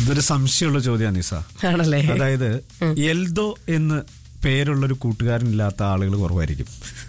ഇതൊരു സംശയമുള്ള ചോദ്യമാണ് നിസ ആണല്ലേ അതായത് എൽദോ എന്ന് പേരുള്ളൊരു കൂട്ടുകാരനില്ലാത്ത ആളുകൾ കുറവായിരിക്കും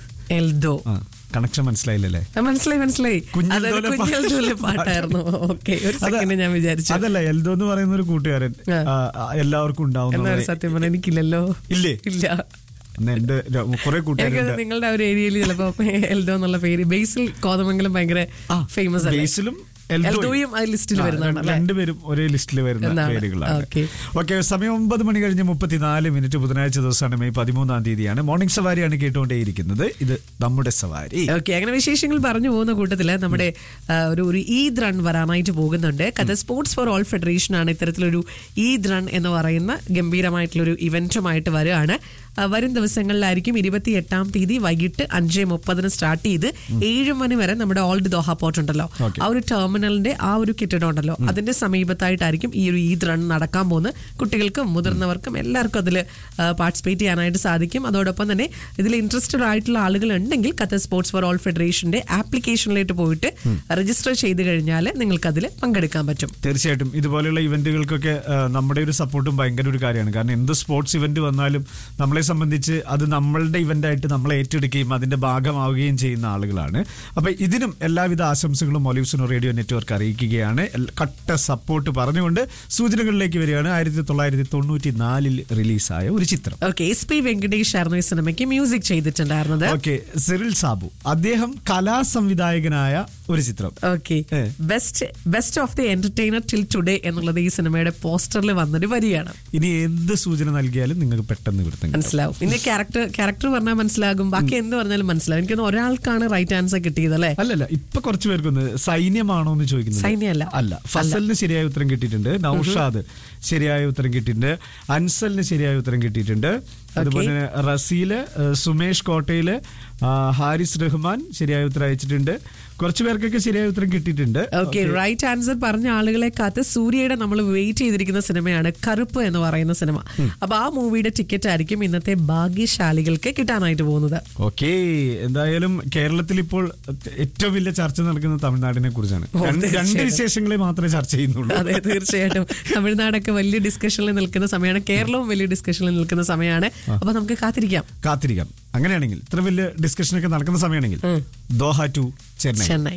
എൽദോ ആ കണക്ഷൻ മനസ്സിലായില്ലല്ലേ ആ, മനസ്സിലായി മനസ്സിലായി കുഞ്ഞെൽദോലെ അതൊരു പാ- കുഞ്ഞെൽദോലെ പാട്ടായിരുന്നു ഓക്കെ ഒരു അത- സെക്കൻഡ് ഞാൻ വിചാരിച്ചു അതല്ല എൽദോ എന്ന് പറയുന്ന ഒരു കൂട്ടുകാരൻ ആ. ആ, ആ, എല്ലാവർക്കും ഉണ്ടാവുന്ന എന്നാ ഒരു സത്യം പറഞ്ഞാൽ എനിക്കില്ലല്ലോ ഇല്ലേ ഇല്ല എന്നാ എന്റെ കുറെ എനിക്ക് കൂട്ടുകാരുണ്ട് നിങ്ങളുടെ ആ ഒരു ഏരിയയിൽ ചിലപ്പോ എൽദോ എന്നുള്ള പേര് ബേസിൽ കോതമംഗലം ഭയങ്കര ഫേമസ് അല്ലേ ബേസിലും എൽദോയും ആ ലിസ്റ്റിൽ ആ, വരുന്നതാണ് അല്ലേ രണ്ടുപേരും ഒരേ ലിസ്റ്റിൽ വരുന്ന എന്നാണ്. പേരുകളാണ് ഓക്കേ. ഓക്കെ സമയം ഒമ്പത് മണി കഴിഞ്ഞ് മുപ്പത്തിനാല് മിനിറ്റ് ബുധനാഴ്ച ദിവസമാണ് മെയ് പതിമൂന്നാം തീയതിയാണ് മോർണിംഗ് സവാരിയാണ് കേട്ടുകൊണ്ടേയിരിക്കുന്നത് ഇത് നമ്മുടെ സവാരി ഓക്കെ അങ്ങനെ വിശേഷങ്ങൾ പറഞ്ഞു പോകുന്ന കൂട്ടത്തില് നമ്മുടെ ആ, ഒരു ഒരു ഈദ് റൺ വരാനായിട്ട് പോകുന്നുണ്ട് കഥ സ്പോർട്സ് ഫോർ ഓൾ ഫെഡറേഷൻ ആണ് ഇത്തരത്തിലൊരു ഈദ് റൺ എന്ന് പറയുന്ന ഗംഭീരമായിട്ടുള്ള ഒരു ഇവന്റുമായിട്ട് വരികയാണ് ആ, വരും ദിവസങ്ങളിലായിരിക്കും ഇരുപത്തി എട്ടാം തീയതി വൈകിട്ട് അഞ്ച് മുപ്പതിന് സ്റ്റാർട്ട് ചെയ്ത് ഏഴ് മണി വരെ നമ്മുടെ ഓൾഡ് ദോഹ പോർട്ട് ഉണ്ടല്ലോ Okay. ആ ഒരു ടെർമിനലിന്റെ ആ ഒരു കെട്ടിടം ഉണ്ടല്ലോ അതിന്റെ സമീപത്തായിട്ടായിരിക്കും ഈ ഒരു ഈദ് റൺ നടക്കാൻ പോകുന്നത് കുട്ടികൾക്കും മുതിർന്നവർക്കും എല്ലാവർക്കും അതിൽ പാർട്ടിസിപ്പേറ്റ് ചെയ്യാനായിട്ട് സാധിക്കും അതോടൊപ്പം തന്നെ ഇതിൽ ഇൻട്രസ്റ്റഡ് ആയിട്ടുള്ള ആളുകൾ ഉണ്ടെങ്കിൽ ഖത്തർ സ്പോർട്സ് ഫോർ ഓൾ ഫെഡറേഷന്റെ ആപ്ലിക്കേഷനിലേക്ക് പോയിട്ട് രജിസ്റ്റർ ചെയ്ത് കഴിഞ്ഞാൽ നിങ്ങൾക്ക് അതിൽ പങ്കെടുക്കാൻ പറ്റും തീർച്ചയായിട്ടും ഇതുപോലെയുള്ള ഇവന്റുകൾക്കൊക്കെ ആ, നമ്മുടെ ഒരു സപ്പോർട്ടും ഭയങ്കര ഒരു കാര്യമാണ് കാരണം എന്ത് സ്പോർട്സ് ഇവന്റ് വന്നാലും നമ്മളെ സംബന്ധിച്ച് അത് നമ്മളുടെ ഇവന്റ് ആയിട്ട് നമ്മളെ ഏറ്റെടുക്കുകയും അതിന്റെ ഭാഗമാവുകയും ചെയ്യുന്ന ആളുകളാണ് അപ്പൊ ഇതിനും എല്ലാവിധ ആശംസകളും ഒലിവ്സിനോ റേഡിയോ നെറ്റ്വർക്ക് അറിയിക്കുകയാണ് എൽ- കട്ട സപ്പോർട്ട് പറഞ്ഞുകൊണ്ട് സൂചനകളിലേക്ക് വരികയാണ് ആയിരത്തി തൊള്ളായിരത്തി തൊണ്ണൂറ്റി നാലിൽ റിലീസായ ഒരു ചിത്രം ഓക്കെ എസ് പി വെങ്കടേഷ് ആയിരുന്നു ഈ സിനിമയ്ക്ക് മ്യൂസിക് ചെയ്തിട്ടുണ്ടായിരുന്നത് ഓക്കെ സിറിൽ സാബു അദ്ദേഹം കലാസംവിധായകനായ ഒരു ചിത്രം okay a. Best best of the entertainer till today എന്നുള്ളത് ഈ സിനിമയുടെ പോസ്റ്ററിൽ വന്നൊരു വരിയാണ് ഇനി എന്ത് സൂചന നൽകിയാലും നിങ്ങൾക്ക് പെട്ടെന്ന് ഇവിടുത്തെ മനസ്സിലാവും ഇനി ക്യാരക്ടർ ക്യാരക്ടർ പറഞ്ഞാൽ മനസ്സിലാകും ബാക്കി എന്ത് പറഞ്ഞാലും മനസ്സിലാവും എനിക്കൊന്ന് ഒരാൾക്കാണ് റൈറ്റ് ആൻസർ കിട്ടിയത് അല്ലേ അല്ലല്ല ഇപ്പൊ കുറച്ച് പേർക്കൊന്ന് സൈന്യമാണോ എന്ന് ചോദിക്കുന്നത് സൈന്യമല്ല. അല്ല ഫസലിന് ശരിയായ ഉത്തരം കിട്ടിയിട്ടുണ്ട് നൌഷാദ് ശരിയായ ഉത്തരം കിട്ടിയിട്ടുണ്ട് അൻസലിന് ശരിയായ ഉത്തരം കിട്ടിയിട്ടുണ്ട് അതുപോലെ തന്നെ റസീല് ഏഹ്, സുമേഷ് കോട്ടയില് ആ, ഹാരിസ് റഹ്മാൻ ശരിയായ ഉത്തരം അയച്ചിട്ടുണ്ട് കുറച്ച് പേർക്കൊക്കെ ശരിയായ ഉത്തരം കിട്ടിയിട്ടുണ്ട് ഓക്കെ റൈറ്റ് ആൻസർ പറഞ്ഞ ആളുകളെ കാത്ത് സൂര്യയുടെ നമ്മൾ വെയിറ്റ് ചെയ്തിരിക്കുന്ന സിനിമയാണ് കറുപ്പ് എന്ന് പറയുന്ന സിനിമ അപ്പൊ ആ മൂവിയുടെ ടിക്കറ്റ് ആയിരിക്കും ഇന്നത്തെ ഭാഗ്യശാലികൾക്ക് കിട്ടാനായിട്ട് പോകുന്നത് ഓക്കെ എന്തായാലും കേരളത്തിൽ ഇപ്പോൾ ഏറ്റവും വലിയ ചർച്ച നടക്കുന്നത് തമിഴ്നാടിനെ കുറിച്ചാണ് ഓ, രണ്ട് രണ്ട് തീർച്ചയായും. വിശേഷങ്ങളെ മാത്രമേ ചർച്ച ചെയ്യുന്നുള്ളൂ അതെ തീർച്ചയായിട്ടും തമിഴ്നാടൊക്കെ വലിയ ഡിസ്കഷനിൽ നിൽക്കുന്ന സമയമാണ് കേരളവും വലിയ ഡിസ്കഷനിൽ നിൽക്കുന്ന സമയമാണ് അപ്പൊ നമുക്ക് കാത്തിരിക്കാം കാത്തിരിക്കാം അങ്ങനെയാണെങ്കിൽ ഇത്ര വലിയ ഡിസ്കഷനൊക്കെ നടക്കുന്ന സമയമാണെങ്കിൽ Doha to Chennai Chennai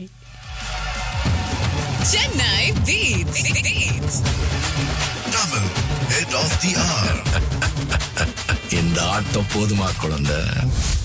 Chennai Beats. Beats. Tamil, head of the hour. இந்த ஆட்டம் போதுமா குழந்தை